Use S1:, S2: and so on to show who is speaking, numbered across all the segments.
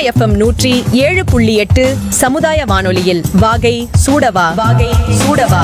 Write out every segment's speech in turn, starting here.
S1: FM நூற்றி ஏழு புள்ளி எட்டு சமுதாய வானொலியில் வாகை சூடவா வாகை சூடவா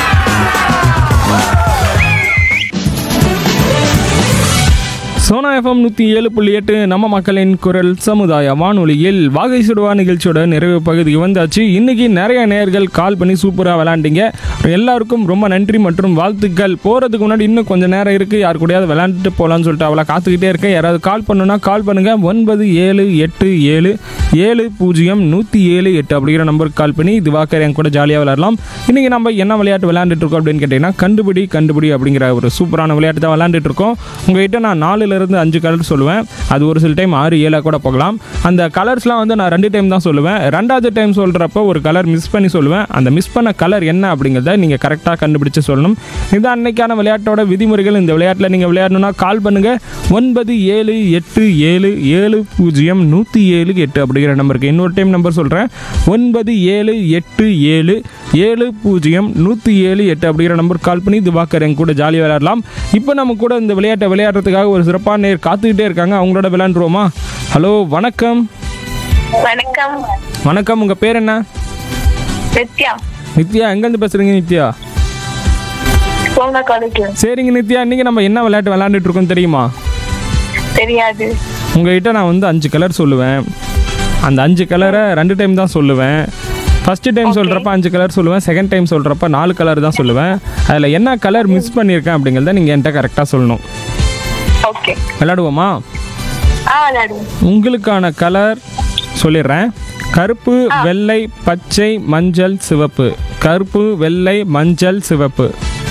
S2: சோனா எஃப்எம் நூற்றி ஏழு புள்ளி எட்டு நம்ம மக்களின் குரல் சமுதாய வானொலியில் வாகை சுடுவா நிகழ்ச்சியோட நிறைவு பகுதிக்கு வந்தாச்சு இன்னைக்கு நிறைய நேயர்கள் கால் பண்ணி சூப்பராக விளாண்டிங்க எல்லாருக்கும் ரொம்ப நன்றி மற்றும் வாழ்த்துக்கள் போகிறதுக்கு முன்னாடி இன்னும் கொஞ்சம் நேரம் இருக்குது யார் கூடயாவது விளாண்டுட்டு போகலான்னு சொல்லிட்டு அவளை காத்துக்கிட்டே இருக்கேன் யாராவது கால் பண்ணுன்னா கால் பண்ணுங்கள் ஒன்பது ஏழு எட்டு ஏழு ஏழு பூஜ்ஜியம் நூற்றி ஏழு எட்டு அப்படிங்கிற நம்பருக்கு கால் பண்ணி திவாகர் என் கூட ஜாலியாக விளையாடலாம் இன்றைக்கி நம்ம என்ன விளையாட்டு விளையாண்டுட்டு இருக்கோம் அப்படின்னு கேட்டிங்கன்னா கண்டுபிடி கண்டுபிடி அப்படிங்கிற ஒரு சூப்பரான விளையாட்டு தான் விளையாண்டுட்டு இருக்கோம் உங்ககிட்ட நான் நாலுலேருந்து அஞ்சு கலர் சொல்லுவேன் அது ஒரு சில டைம் ஆறு ஏழாக கூட போகலாம் அந்த கலர்ஸ்லாம் வந்து நான் ரெண்டு டைம் தான் சொல்லுவேன் ரெண்டாவது டைம் சொல்கிறப்போ ஒரு கலர் மிஸ் பண்ணி சொல்லுவேன் அந்த மிஸ் பண்ண கலர் என்ன அப்படிங்கிறத நீங்கள் கரெக்டாக கண்டுபிடிச்சு சொல்லணும் இதுதான் அன்னைக்கான விளையாட்டோட விதிமுறைகள் இந்த விளையாட்டில் நீங்கள் விளையாடணும்னா கால் பண்ணுங்கள் ஒன்பது ஏழு எட்டு ஏழு ஏழு பூஜ்ஜியம் நூற்றி ஏழு எட்டு அப்படிங்கிற நம்பருக்கு இன்னொரு டைம் நம்பர் சொல்கிறேன் ஒன்பது ஏழு எட்டு ஏழு ஏழு பூஜ்ஜியம் நூற்றி ஏழு எட்டு அப்படிங்கிற நம்பர் கால் பண்ணி திவாகர் என் கூட ஜாலியாக விளையாடலாம் இப்போ நம்ம கூட இந்த விளையாட்டை விளையாடுறதுக்காக ஒரு சிறப்பான நேர் காத்துக்கிட்டே இருக்காங்க அவங்களோட விளையாண்டுருவோமா ஹலோ வணக்கம்
S3: வணக்கம்
S2: வணக்கம் உங்கள் பேர் என்ன
S3: நித்யா
S2: நித்யா எங்கேருந்து பேசுகிறீங்க நித்யா
S3: சோனா காலேஜ்ல
S2: சரிங்க நித்யா இன்றைக்கி நம்ம என்ன விளையாட்டு விளையாண்டுட்டு இருக்கோம் தெரியுமா
S3: தெரியாது
S2: உங்ககிட்ட நான் வந்து அஞ்சு கலர் சொல்லுவேன் அந்த அஞ்சு கலரை ரெண்டு டைம் தான் சொல்லுவேன் ஃபஸ்ட்டு டைம் சொல்கிறப்ப அஞ்சு கலர் சொல்லுவேன் செகண்ட் டைம் சொல்கிறப்ப நாலு கலர் தான் சொல்லுவேன் அதில் என்ன கலர் மிஸ் பண்ணியிருக்கேன் அப்படிங்கிறத நீங்கள் என்கிட்ட கரெக்டாக சொல்லணும்
S3: ஓகே
S2: விளையாடுவோமா
S3: ஆ விளையாடுவோம்
S2: உங்களுக்கான கலர் சொல்லிடுறேன் கருப்பு வெள்ளை பச்சை மஞ்சள் சிவப்பு கருப்பு வெள்ளை மஞ்சள் சிவப்பு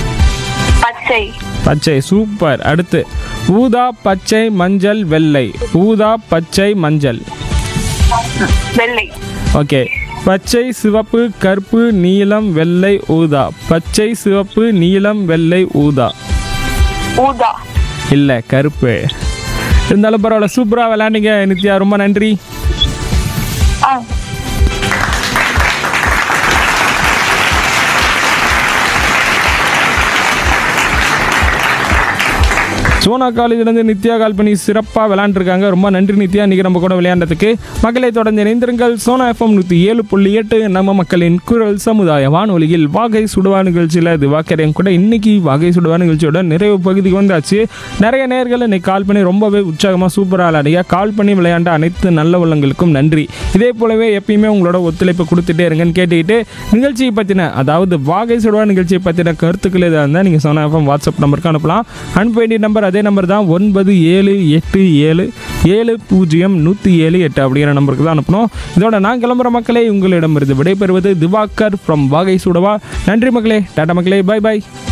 S3: பச்சை
S2: பச்சை சூப்பர் அடுத்து ஊதா பச்சை மஞ்சள் வெள்ளை ஊதா பச்சை மஞ்சள்
S3: வெள்ளை
S2: ஓகே பச்சை சிவப்பு கருப்பு நீலம் வெள்ளை ஊதா பச்சை சிவப்பு நீலம் வெள்ளை ஊதா
S3: ஊதா
S2: இல்லை கருப்பு இருந்தாலும் பரவாயில்ல சூப்பராக விளையாண்டீங்க நித்யா ரொம்ப நன்றி
S3: ஆ
S2: சோனா காலேஜ்லேருந்து நித்யா கால் பண்ணி சிறப்பாக விளையாண்டுருக்காங்க ரொம்ப நன்றி நித்யா இன்றைக்கி நம்ம கூட விளையாண்டதுக்கு மக்களை தொடர்ந்து இணைந்திருங்கள் சோனா எஃப்எம் நூற்றி ஏழு புள்ளி எட்டு நம்ம மக்களின் குரல் சமுதாய வானொலியில் வாகை சுடுவா நிகழ்ச்சியில் இது வாக்கரையும் கூட இன்னைக்கு வாகை சுடுவா நிகழ்ச்சியோட நிறைவு பகுதிக்கு வந்தாச்சு நிறைய நேர்கள் இன்னைக்கு கால் பண்ணி ரொம்பவே உற்சாகமாக சூப்பராக விளையாடிங்க கால் பண்ணி விளையாண்ட அனைத்து நல்ல உள்ளங்களுக்கும் நன்றி இதே போலவே எப்பயுமே உங்களோட ஒத்துழைப்பு கொடுத்துட்டே இருங்கன்னு கேட்டுக்கிட்டு நிகழ்ச்சியை பற்றின அதாவது வாகை சுடுவா நிகழ்ச்சியை பற்றின கருத்துக்கள் எதாக இருந்தால் நீங்கள் சோனா எஃப்எம் வாட்ஸ்அப் நம்பருக்கு அனுப்பலாம் அனுப்ப வேண்டிய நம்பர் அதே நம்பர் தான் ஒன்பது ஏழு எட்டு ஏழு ஏழு பூஜ்ஜியம் நூற்றி ஏழு எட்டு அப்படிங்கிற நம்பருக்கு தான் அனுப்பணும் இதோட நான் கிளம்புற மக்களே உங்களிடமிருந்து விடைபெறுவது திவாகர் ஃப்ரம் வாகை சுடவா நன்றி மக்களே டாடா மக்களே பை பை